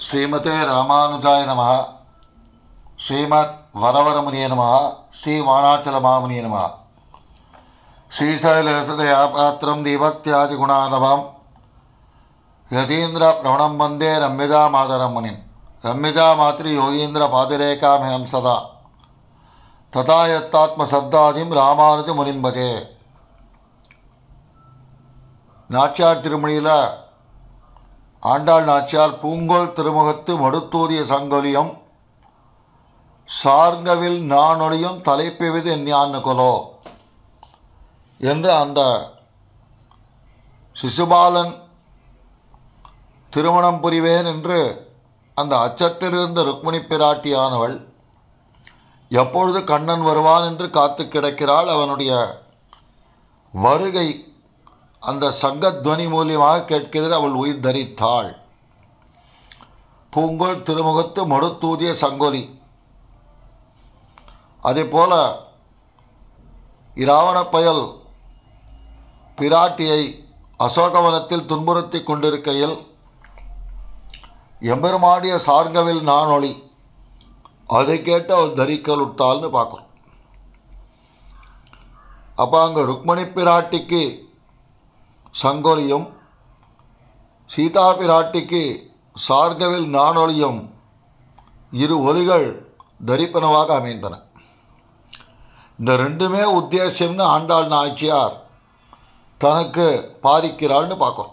ஸ்ரீமதே ராமானுஜாய நம ஸ்ரீமத் வரவரமுனிய நம ஸ்ரீ வாணாச்சல மாமுனிய நம ஸ்ரீசைலேசதயா பாத்திரம் தீபக்தியாதிகுணானவம் யதீந்திர பிரவணம் வந்தே ரம்யஜா மாதரம் முனிம் ரம்யஜா மாத்ரி யோகீந்திர பாதிரேகாமயம் சதா ததா யத்தாத்ம சத்தாதிம் ராமானுஜ முனிம் பஜே நாச்சியார் திருமொழியில் ஆண்டாள் நாச்சியார் பூங்கோல் திருமுகத்து மடுத்தூரிய சங்கொலியும் சார்கவில் நானொழியும் தலைப்பிவிது எஞ்ஞான்னு கொலோ என்று அந்த சிசுபாலன் திருமணம் புரிவேன் என்று அந்த அச்சத்திலிருந்த ருக்மிணி பிராட்டியானவள் எப்பொழுது கண்ணன் வருவான் என்று காத்து கிடக்கிறாள் அவனுடைய வருகை அந்த சங்கத்வனி மூலியமாக கேட்கிறது அவள் உயிர் தரித்தாள் பூங்கோல் திருமுகத்து மடுத்தூதிய சங்கொலி அதே போல இராவண பயல் பிராட்டியை அசோகவனத்தில் துன்புறுத்தி கொண்டிருக்கையில் எம்பெருமாடிய சார்கவில் நானொளி அதை கேட்டு அவள் தரிக்கல் விட்டாள்னு பார்க்குறோம் அப்போ அங்கே ருக்மணி பிராட்டிக்கு சங்கொலியும் சீதா பிராட்டிக்கு சார்கவில் நானொலியும் இரு ஒலிகள் தரிப்பனவாக அமைந்தன இந்த ரெண்டுமே உத்தேசியம்னு ஆண்டாள் நாச்சியார் தனக்கு பாதிக்கிறாள்னு பார்க்குறோம்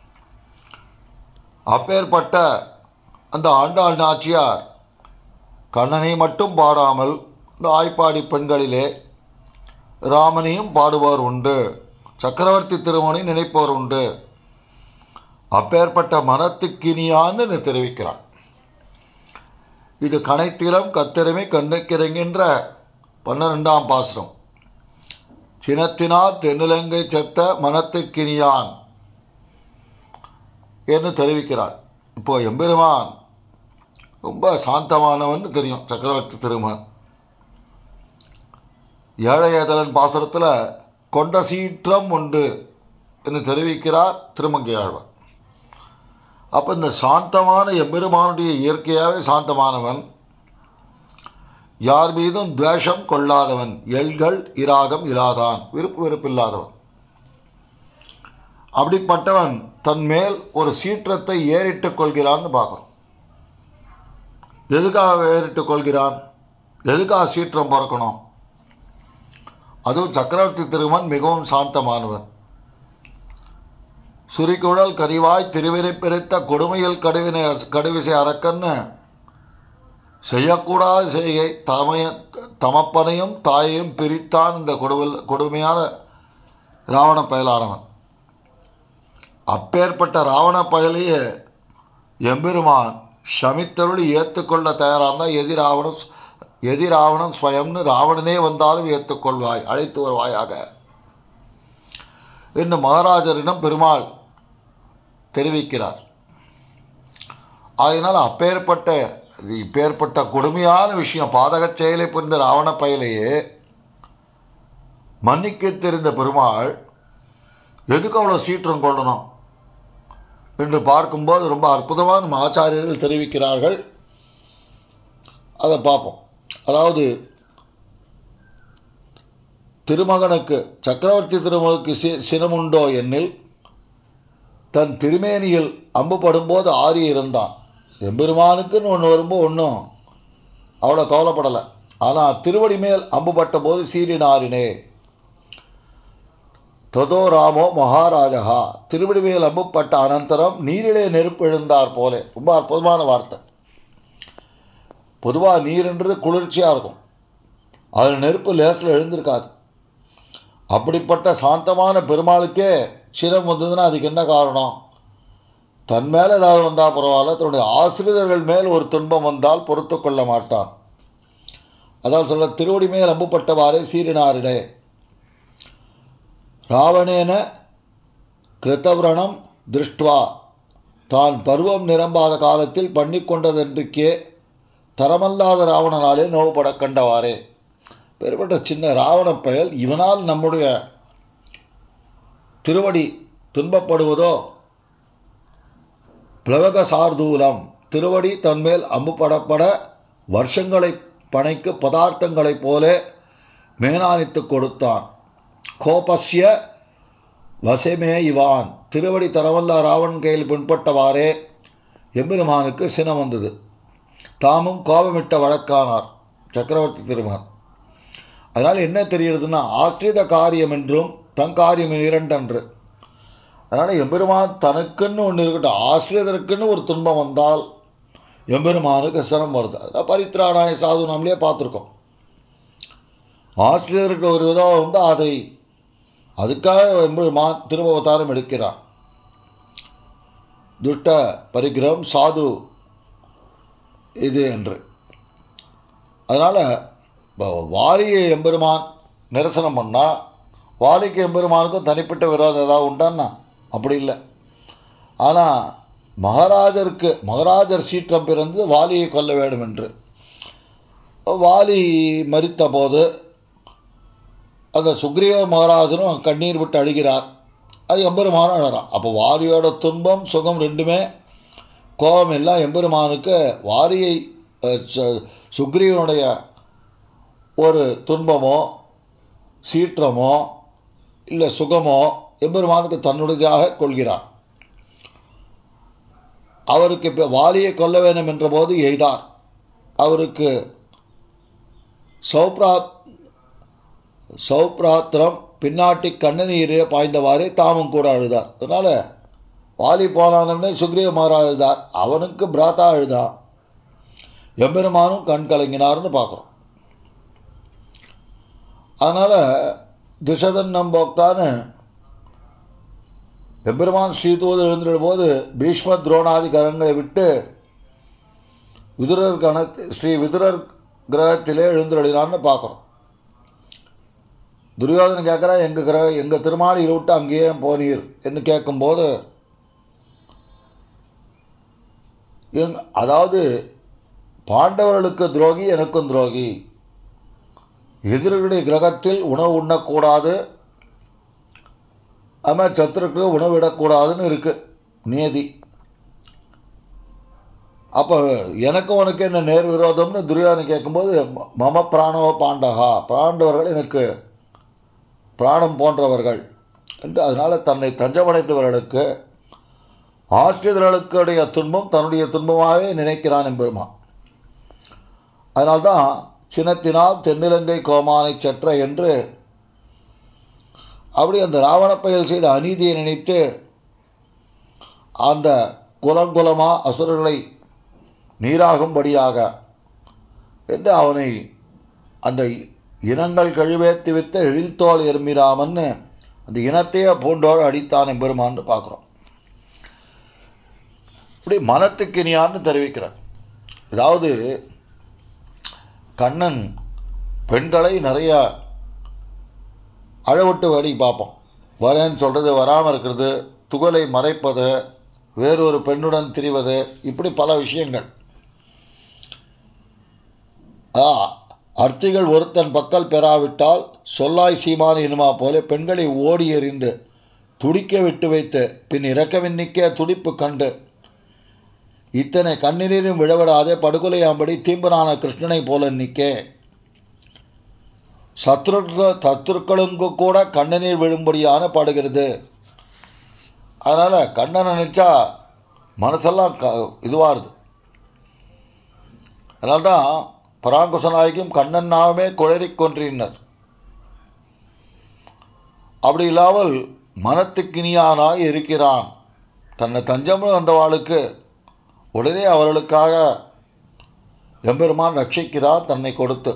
அப்பேற்பட்ட அந்த ஆண்டாள் நாச்சியார் கண்ணனை மட்டும் பாடாமல் இந்த ஆய்ப்பாடி பெண்களிலே ராமனையும் பாடுவார் உண்டு சக்கரவர்த்தி திருமணி நினைப்போர் உண்டு அப்பேற்பட்ட மனத்துக்கினியான்னு தெரிவிக்கிறார் இது கனைத்திலம் கத்திரமை கண்ணுக்கிறங்கின்ற பன்னிரெண்டாம் பாசுரம் சினத்தினா தென்னிலங்கை செத்த மனத்துக்கினியான் என்று தெரிவிக்கிறார் இப்போ எம்பெருமான் ரொம்ப சாந்தமானவன் தெரியும் சக்கரவர்த்தி திருமன் ஏழையதலன் பாசுரத்தில் கொண்ட சீற்றம் உண்டு என்று தெரிவிக்கிறார் திருமங்கையாழ்வார் அப்போ இந்த சாந்தமான எம்பெருமானுடைய இயற்கையாகவே சாந்தமானவன் யார் மீதும் துவேஷம் கொள்ளாதவன் எல்கள் இராகம் இல்லாதான் விருப்பு வெறுப்பில்லாதவன் அப்படிப்பட்டவன் தன் மேல் ஒரு சீற்றத்தை ஏறிட்டுக் கொள்கிறான்னு பார்க்குறோம் எதுக்காக ஏறிட்டுக் கொள்கிறான் எதுக்காக சீற்றம் பிறக்கணும் அதுவும் சக்கரவர்த்தி திருமன் மிகவும் சாந்தமானவன் சுரிக்குழல் கரிவாய் திருவினை பிரித்த கொடுமையில் கடுவினை கடுவிசை அரக்கன்னு செய்யக்கூடாத செய்கை தமைய தமப்பனையும் தாயையும் பிரித்தான் இந்த கொடுவில் கொடுமையான ராவண பயலானவன் அப்பேற்பட்ட ராவண பயலையே எம்பெருமான் ஷமித்தருளி ஏற்றுக்கொள்ள தயாராக எதிராவணம் எதிராவணம் ஸ்வயம்னு ராவணனே வந்தாலும் ஏற்றுக்கொள்வாய் அழைத்து வருவாயாக என்று மகாராஜரிடம் பெருமாள் தெரிவிக்கிறார் அதனால் அப்பேற்பட்ட இப்பேற்பட்ட கொடுமையான விஷயம் பாதகச் செயலை புரிந்த ராவண பயலையே மன்னிக்க தெரிந்த பெருமாள் எதுக்கு அவ்வளோ சீற்றம் கொள்ளணும் என்று பார்க்கும்போது ரொம்ப அற்புதமான நம்ம ஆச்சாரியர்கள் தெரிவிக்கிறார்கள் அதை பார்ப்போம் அதாவது திருமகனுக்கு சக்கரவர்த்தி திருமகனுக்கு சி சினமுண்டோ என்னில் தன் திருமேனியில் அம்பு படும்போது ஆறி இருந்தான் எம்பெருமானுக்குன்னு ஒன்று வரும்போது ஒன்றும் அவ்வளோ கவலைப்படலை ஆனால் திருவடி மேல் அம்பு பட்ட போது சீரினாரினே தொதோ ராமோ மகாராஜா திருவடி மேல் அம்புப்பட்ட அனந்தரம் நீரிலே நெருப்பு எழுந்தார் போலே ரொம்ப அற்புதமான வார்த்தை பொதுவாக நீர்ன்றது குளிர்ச்சியாக இருக்கும் அதில் நெருப்பு லேசில் எழுந்திருக்காது அப்படிப்பட்ட சாந்தமான பெருமாளுக்கே சிரம் வந்ததுன்னா அதுக்கு என்ன காரணம் தன் மேலே ஏதாவது வந்தால் பரவாயில்ல தன்னுடைய ஆசிரியர்கள் மேல் ஒரு துன்பம் வந்தால் பொறுத்து கொள்ள மாட்டான் அதாவது சொல்ல திருவடி மேல் அம்புப்பட்டவாறே சீரினாரிடே ராவணேன கிருத்தவிரணம் திருஷ்டுவா தான் பருவம் நிரம்பாத காலத்தில் பண்ணிக்கொண்டதென்றுக்கே தரமல்லாத ராவணனாலே நோவுபட கண்டவாறே பெருப்பட்ட சின்ன ராவண பயல் இவனால் நம்முடைய திருவடி துன்பப்படுவதோ பிளவக சார்தூலம் திருவடி தன்மேல் அம்பு படப்பட வருஷங்களை பனைக்கு பதார்த்தங்களைப் போல மேனானித்து கொடுத்தான் கோபஸ்ய வசமே இவான் திருவடி தரவல்ல ராவன் கையில் பின்பட்டவாறே எம்பெருமானுக்கு சினம் வந்தது தாமும் கோபமிட்ட வழக்கானார் சக்கரவர்த்தி திருமகன் அதனால் என்ன தெரிகிறதுனா ஆஸ்திரித காரியம் என்றும் தன் காரியம் இரண்டன்று அதனால் எம்பெருமான் தனக்குன்னு ஒன்று இருக்கட்டும் ஆசிரியதற்குன்னு ஒரு துன்பம் வந்தால் எம்பெருமானுக்கு சிரம் வருது அதான் பரித்ராணாய சாது நம்மளே பார்த்துருக்கோம் ஆசிரியருக்கு ஒரு விதம் வந்து அதை அதுக்காக எம்பெருமான் திருபவதாரம் எடுக்கிறான் துஷ்ட பரிகிரகம் சாது இது என்று அதனால் வாலியை எம்பெருமான் நிரசனம் பண்ணால் வாலிக்கு எம்பெருமானுக்கும் தனிப்பட்ட விரோதம் ஏதாவது உண்டான்னா அப்படி இல்லை ஆனால் மகாராஜருக்கு மகாராஜர் சீற்றம் பிறந்து வாலியை கொல்ல வேண்டும் என்று வாலி மறித்த போது அந்த சுக்ரீவ மகாராஜனும் கண்ணீர் விட்டு அழுகிறார் அது எம்பெருமானும் அழறான் அப்போ வாலியோட துன்பம் சுகம் ரெண்டுமே கோபம் எல்லாம் எம்பெருமானுக்கு வாரியை சுக்ரீவனுடைய ஒரு துன்பமோ சீற்றமோ இல்லை சுகமோ எம்பெருமானுக்கு தன்னுடையதாக கொள்கிறான் அவருக்கு இப்போ வாலியை கொல்ல வேண்டும் என்ற போது எய்தார் அவருக்கு சௌப்ரா சௌப்ராத்திரம் பின்னாட்டி கண்ணநீரே பாய்ந்தவாறே தாமும் கூட அழுதார் அதனால வாலி போனானே சுக்ரீவ மகாராஜ் அழுதார் அவனுக்கு பிராத்தா அழுதான் எம்பெருமானும் கண் கலங்கினார்னு பார்க்குறோம் அதனால் திசதன் நம்போக்தான்னு எம்பெருமான் ஸ்ரீதூது எழுந்திருந்த போது பீஷ்ம துரோணாதி கரங்களை விட்டு விதுரர் கண ஸ்ரீ விதுரர் கிரகத்திலே எழுந்தருளினான்னு பார்க்குறோம் துரியோதனன் கேட்குறா எங்கள் கிரக எங்கள் திருமாலியில் விட்டு அங்கேயே போனீர் என்று கேட்கும்போது எங் அதாவது பாண்டவர்களுக்கு துரோகி எனக்கும் துரோகி எதிர்களுடைய கிரகத்தில் உணவு உண்ணக்கூடாது அதுமாதிரி சத்துருக்கு உணவு விடக்கூடாதுன்னு இருக்கு நியதி அப்போ எனக்கு உனக்கு என்ன நேர் விரோதம்னு துரியோதனை கேட்கும்போது மம பிராணவ பாண்டகா பாண்டவர்கள் எனக்கு பிராணம் போன்றவர்கள் என்று அதனால் தன்னை தஞ்சமடைந்தவர்களுக்கு ஆஸ்திரியர்களுடைய துன்பம் தன்னுடைய துன்பமாகவே நினைக்கிறான் என்பெருமா அதனால்தான் சினத்தினால் தென்னிலங்கை கோமானை சற்ற என்று அப்படி அந்த ராவணப்பயல் செய்த அநீதியை நினைத்து அந்த குலங்குலமா அசுரர்களை நீராகும்படியாக என்று அவனை அந்த இனங்கள் கழுவேத்தி வித்த எழில்தோல் எருமிராமன்னு அந்த இனத்தையே பூண்டோடு அடித்தான் எம்பெருமான்னு பார்க்குறோம் இப்படி மனத்துக்கு இனியான்னு தெரிவிக்கிறார் அதாவது கண்ணன் பெண்களை நிறைய அழவிட்டு வடி பார்ப்போம் வரேன்னு சொல்கிறது வராமல் இருக்கிறது துகளை மறைப்பது வேறொரு பெண்ணுடன் திரிவது இப்படி பல விஷயங்கள் ஆ அர்த்திகள் ஒருத்தன் பக்கல் பெறாவிட்டால் சொல்லாய் சீமான் இனுமா போல பெண்களை ஓடி எறிந்து துடிக்க விட்டு வைத்து பின் இறக்கவின்னிக்க துடிப்பு கண்டு இத்தனை கண்ணீரும் விழவிடாதே படுகொலையாம்படி தீம்பனான கிருஷ்ணனை போல நிற்கே சத்ருக்க சத்துருக்களுக்கு கூட கண்ணநீர் விழும்படியான பாடுகிறது அதனால் கண்ணனை நினச்சா மனசெல்லாம் க இதுவாகுது அதனால்தான் பராங்குசநாயகியும் கண்ணன் நாமே குளறிக் கொன்றினர் அப்படி இல்லாமல் மனத்துக்கினியானாய் இருக்கிறான் தன்னை தஞ்சம் வந்தவாளுக்கு உடனே அவர்களுக்காக எம்பெருமான் ரட்சிக்கிறார் தன்னை கொடுத்து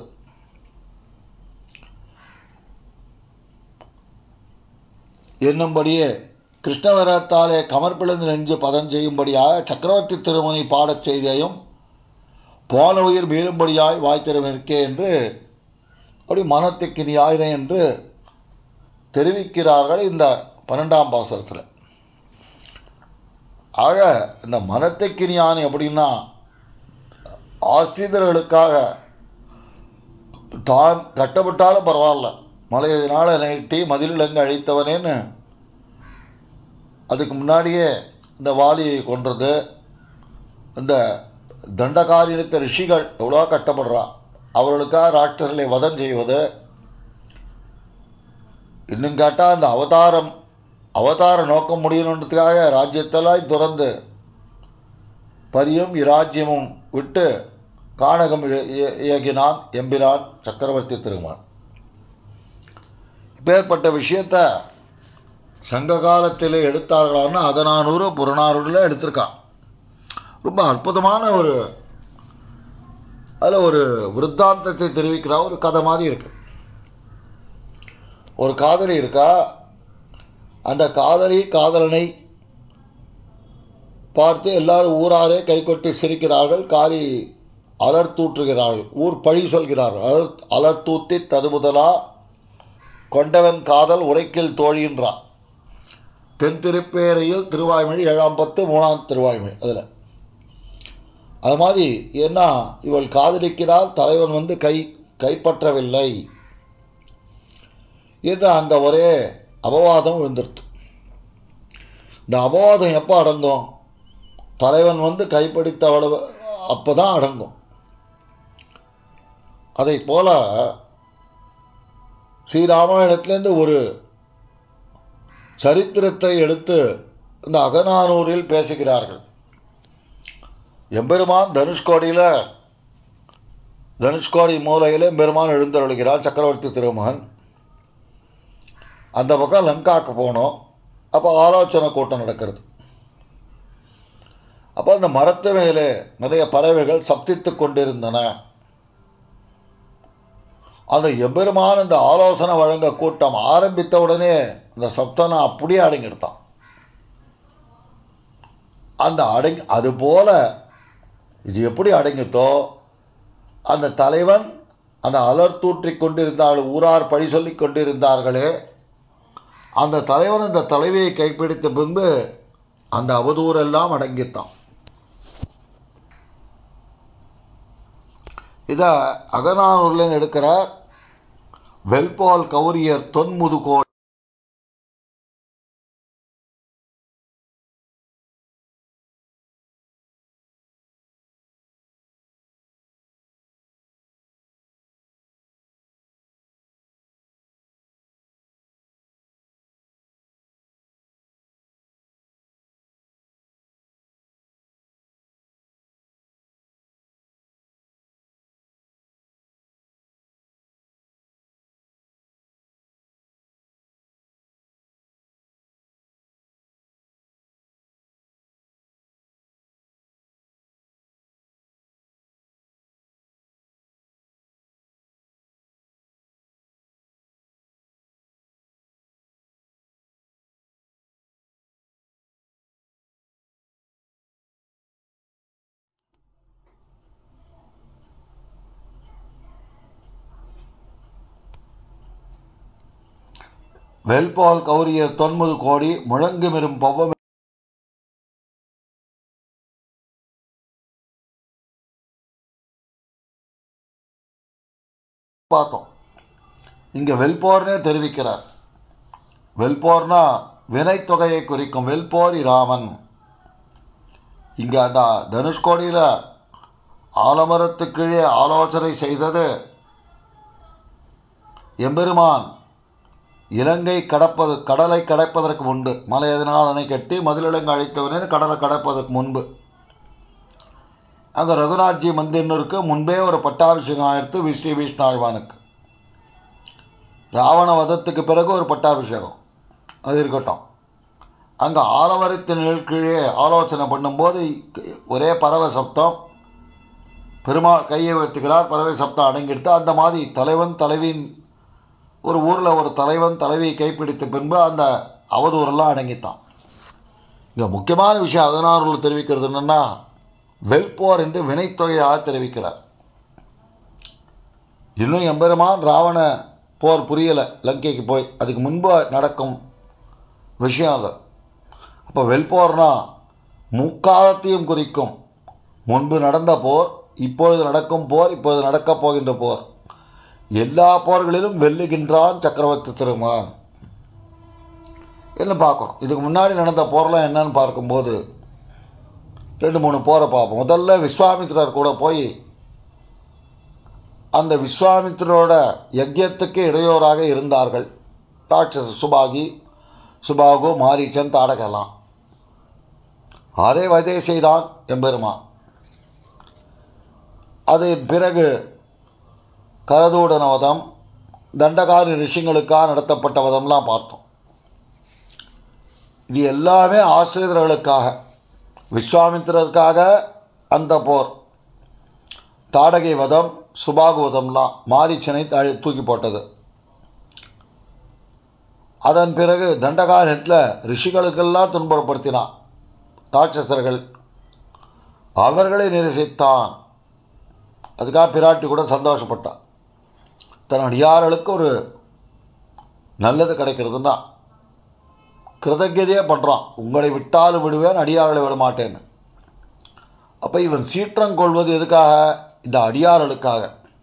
என்னும்படியே கிருஷ்ணவரத்தாலே கமர்பிளந்து நெஞ்சு பதம் செய்யும்படியாக சக்கரவர்த்தி திருமணி பாடச் செய்தியையும் போன உயிர் மீறும்படியாய் வாய்த்திருமிருக்கே என்று அப்படி மனத்துக்கு ஆயுதம் என்று தெரிவிக்கிறார்கள் இந்த பன்னெண்டாம் பாசத்தில் ஆக இந்த மனத்துக்கினியானி அப்படின்னா ஆஸ்திரியர்களுக்காக தான் கட்டப்பட்டாலும் பரவாயில்ல மலையினால நீட்டி மதிலிலங்கு அழித்தவனேன்னு அதுக்கு முன்னாடியே இந்த வாலியை கொன்றது இந்த தண்டகாரியத்த ரிஷிகள் எவ்வளோ கட்டப்படுறா அவர்களுக்காக ராட்சர்களை வதம் செய்வது இன்னும் கேட்டால் அந்த அவதாரம் அவதார நோக்கம் முடியணுன்றதுக்காக ராஜ்யத்தெல்லாம் துறந்து பரியும் இராஜ்யமும் விட்டு கானகம் இயகினான் எம்பிரான் சக்கரவர்த்தி திருமான் இப்பேற்பட்ட விஷயத்த சங்க காலத்தில் எடுத்தார்களான்னு அகநானூறு புறநானூறுல எடுத்திருக்கான் ரொம்ப அற்புதமான ஒரு அதில் ஒரு விருத்தாந்தத்தை தெரிவிக்கிற ஒரு கதை மாதிரி இருக்கு ஒரு காதலி இருக்கா அந்த காதலி காதலனை பார்த்து எல்லாரும் ஊராரே கைகொட்டி சிரிக்கிறார்கள் காரி அலர்த்தூற்றுகிறார்கள் ஊர் பழி சொல்கிறார்கள் அலர் அலர்த்தூத்தி ததுமுதலா கொண்டவன் காதல் உரைக்கில் தோழின்றான் தென் திருப்பேரையில் திருவாய்மொழி ஏழாம் பத்து மூணாம் திருவாய்மொழி அதில் அது மாதிரி ஏன்னா இவள் காதலிக்கிறாள் தலைவன் வந்து கை கைப்பற்றவில்லை என்று அங்கே ஒரே அபவாதம் விழுந்துருது இந்த அபவாதம் எப்போ அடங்கும் தலைவன் வந்து கைப்பிடித்த அவ்வளவு அப்பதான் அடங்கும் அதை போல ஸ்ரீராமாயணத்திலேருந்து ஒரு சரித்திரத்தை எடுத்து இந்த அகநானூரில் பேசுகிறார்கள் எம்பெருமான் தனுஷ்கோடியில் தனுஷ்கோடி மூலையில் பெருமான் எழுந்தருளுகிறார் சக்கரவர்த்தி திருமகன் அந்த பக்கம் லங்காக்கு போனோம் அப்போ ஆலோசனை கூட்டம் நடக்கிறது அப்போ அந்த மரத்து மேலே நிறைய பறவைகள் சப்தித்து கொண்டிருந்தன அந்த எம்பெருமான் இந்த ஆலோசனை வழங்க கூட்டம் ஆரம்பித்த உடனே அந்த சப்தனை அப்படியே அடங்கிடுத்தான் அந்த அடங்கி அது போல இது எப்படி அடங்கித்தோ அந்த தலைவன் அந்த அலர் தூற்றி கொண்டிருந்தார்கள் ஊரார் பழி சொல்லி கொண்டிருந்தார்களே அந்த தலைவன் அந்த தலைவியை கைப்பிடித்த பின்பு அந்த அவதூறெல்லாம் அடங்கித்தான் இத அகநானூர்ல எடுக்கிற வெல்பால் கௌரியர் தொன்முதுகோ வெல்பால் கௌரியர் தொன்முது கோடி முழங்குமிரும் பவ்வம் பார்த்தோம் இங்க வெல்போர்னே தெரிவிக்கிறார் வெல்போர்னா வினைத்தொகையை குறிக்கும் வெல்போரி ராமன் இங்க அந்த தனுஷ்கோடியில ஆலமரத்து கீழே ஆலோசனை செய்தது எம்பெருமான் இலங்கை கடப்பது கடலை கடப்பதற்கு முன்பு மலை எதனால் அணை கட்டி மதிலிலங்கு அழைத்தவனே கடலை கடப்பதற்கு முன்பு அங்கே ரகுநாத்ஜி மந்திரனுக்கு முன்பே ஒரு பட்டாபிஷேகம் ஆயிடுத்து விஸ்ரீ விஷ்ணாழ்வானுக்கு ராவண வதத்துக்கு பிறகு ஒரு பட்டாபிஷேகம் அது இருக்கட்டும் அங்கே ஆலமரத்தின் கீழே ஆலோசனை பண்ணும்போது ஒரே பறவை சப்தம் பெருமாள் கையை உயர்த்துகிறார் பறவை சப்தம் அடங்கிடுத்து அந்த மாதிரி தலைவன் தலைவின் ஒரு ஊரில் ஒரு தலைவன் தலைவியை கைப்பிடித்த பின்பு அந்த அவதூறெல்லாம் அடங்கித்தான் இங்கே முக்கியமான விஷயம் அதனால தெரிவிக்கிறது என்னன்னா வெல்போர் என்று வினைத்தொகையாக தெரிவிக்கிறார் இன்னும் எம்பெருமான் ராவண போர் புரியலை லங்கைக்கு போய் அதுக்கு முன்பு நடக்கும் விஷயம் அது அப்போ வெல்போர்னா முக்காலத்தையும் குறிக்கும் முன்பு நடந்த போர் இப்பொழுது நடக்கும் போர் இப்பொழுது நடக்கப் போகின்ற போர் எல்லா போர்களிலும் வெல்லுகின்றான் சக்கரவர்த்தி திருமான் என்ன பார்க்கணும் இதுக்கு முன்னாடி நடந்த போர்லாம் என்னன்னு பார்க்கும்போது ரெண்டு மூணு போரை பார்ப்போம் முதல்ல விஸ்வாமித்திரர் கூட போய் அந்த விஸ்வாமித்திரோட யஜ்யத்துக்கு இடையோராக இருந்தார்கள் ராட்சச சுபாகி சுபாகு மாரீச்சன் தாடகெல்லாம் அதே வதை செய்தான் எம்பெருமான் அதன் பிறகு கரதூடன வதம் தண்டகாரி ரிஷிங்களுக்காக நடத்தப்பட்ட வதம்லாம் பார்த்தோம் இது எல்லாமே ஆசிரியர்களுக்காக விஸ்வாமித்திரருக்காக அந்த போர் தாடகை வதம் சுபாகு வதம்லாம் மாரிச்சனை தழி தூக்கி போட்டது அதன் பிறகு தண்டகாரத்தில் ரிஷிகளுக்கெல்லாம் துன்பப்படுத்தினான் ராட்சசர்கள் அவர்களை நிரசித்தான் அதுக்காக பிராட்டி கூட சந்தோஷப்பட்டான் தன் அடியார்களுக்கு ஒரு நல்லது கிடைக்கிறதுன்னா கிருதஜதையே பண்ணுறான் உங்களை விட்டாலும் விடுவேன் அடியார்களை விட மாட்டேன்னு அப்போ இவன் சீற்றம் கொள்வது எதுக்காக இந்த அடியார்களுக்காக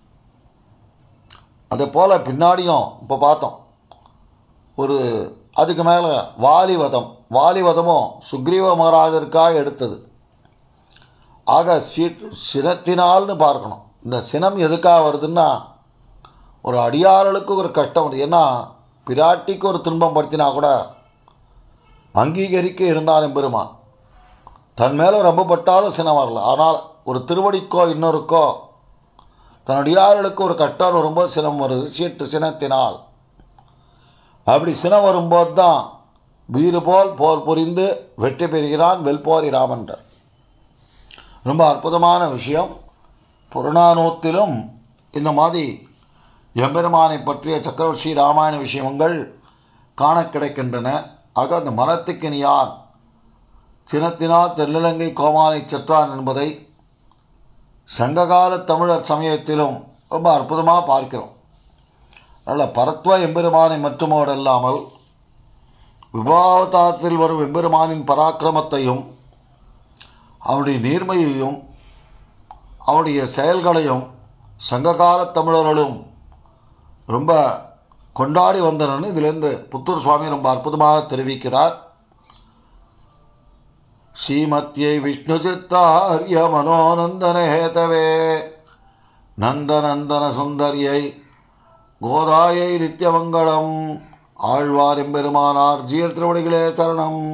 அதே போல் பின்னாடியும் இப்போ பார்த்தோம் ஒரு அதுக்கு மேலே வாலிவதம் வாலிவதமும் சுக்ரீவ மகாராஜருக்காக எடுத்தது ஆக சீட் சினத்தினால்னு பார்க்கணும் இந்த சினம் எதுக்காக வருதுன்னா ஒரு அடியார்களுக்கு ஒரு கஷ்டம் வருது ஏன்னா பிராட்டிக்கு ஒரு துன்பம் படுத்தினா கூட அங்கீகரிக்க இருந்தான் பெருமான் தன் மேலே ரொம்ப பட்டாலும் சினம் வரல ஆனால் ஒரு திருவடிக்கோ இன்னொருக்கோ தன் அடியார்களுக்கு ஒரு கஷ்டம் வரும்போது சினம் வருது சீட்டு சினத்தினால் அப்படி சினம் வரும்போது தான் வீறு போல் போர் புரிந்து வெற்றி பெறுகிறான் வெல்போரி ராமன்டர் ரொம்ப அற்புதமான விஷயம் புறநானூத்திலும் இந்த மாதிரி எம்பெருமானை பற்றிய சக்கரவர்த்தி ராமாயண விஷயங்கள் காண கிடைக்கின்றன ஆக அந்த மரத்துக்கு நீ யார் சினத்தினால் தென்னிலங்கை கோமானை செற்றான் என்பதை சங்ககால தமிழர் சமயத்திலும் ரொம்ப அற்புதமாக பார்க்கிறோம் நல்ல பரத்வ எம்பெருமானை மட்டுமோடு அல்லாமல் விபாவதாரத்தில் வரும் எம்பெருமானின் பராக்கிரமத்தையும் அவனுடைய நேர்மையையும் அவனுடைய செயல்களையும் சங்ககால தமிழர்களும் ரொம்ப கொண்டாடி வந்தனன்னு இதிலிருந்து புத்தூர் சுவாமி ரொம்ப அற்புதமாக தெரிவிக்கிறார் ஸ்ரீமத்யை விஷ்ணு சித்தாரிய மனோநந்தன ஹேதவே நந்தநந்தன சுந்தரியை கோதாயை நித்தியமங்கலம் ஆழ்வார் எம்பெருமானார் ஜீயல் திருவடிகளே தரணம்